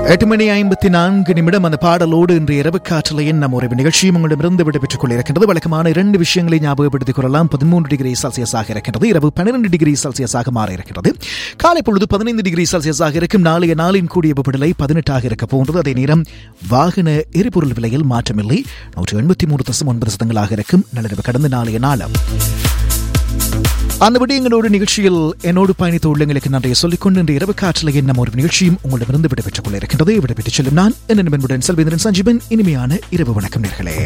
எட்டு மணி ஐம்பத்தி நான்கு நிமிடம் அந்த பாடலோடு இன்று இரவு காற்றலையின் நம்ம ஒரு நிகழ்ச்சியும் உங்களிடமிருந்து விடைபெற்றுக் கொண்டிருக்கின்றது வழக்கமான இரண்டு விஷயங்களை ஞாபகப்படுத்திக் கொள்ளலாம் பதிமூன்று டிகிரி செல்சியஸாக இருக்கின்றது இரவு பன்னிரண்டு டிகிரி செல்சியஸாக மாற இருக்கிறது காலை பொழுது பதினைந்து டிகிரி செல்சியஸாக இருக்கும் நாளைய நாளின் கூடிய வெப்பநிலை பதினெட்டாக இருக்க போன்றது அதே நேரம் வாகன எரிபொருள் விலையில் மாற்றமில்லை நூற்று எண்பத்தி மூன்று தசம் ஒன்பது சதங்களாக இருக்கும் நள்ளிரவு கடந்த நாளைய நாளம் அந்த விடயங்களோடு நிகழ்ச்சியில் என்னோடு பயணித்த உள்ளங்களுக்கு நன்றியை சொல்லிக்கொண்டு இன்று இரவு காற்றில் நம்ம ஒரு நிகழ்ச்சியும் உங்களிடமிருந்து விடைபெற்றுக் கொள்ள இருக்கின்றது விடைபெற்றுச் செல்லும் நான் என்ன நண்பனுடன் செல்வேந்திரன் சஞ்சீவன் இனிமையான இரவு வணக்கம் நேர்களே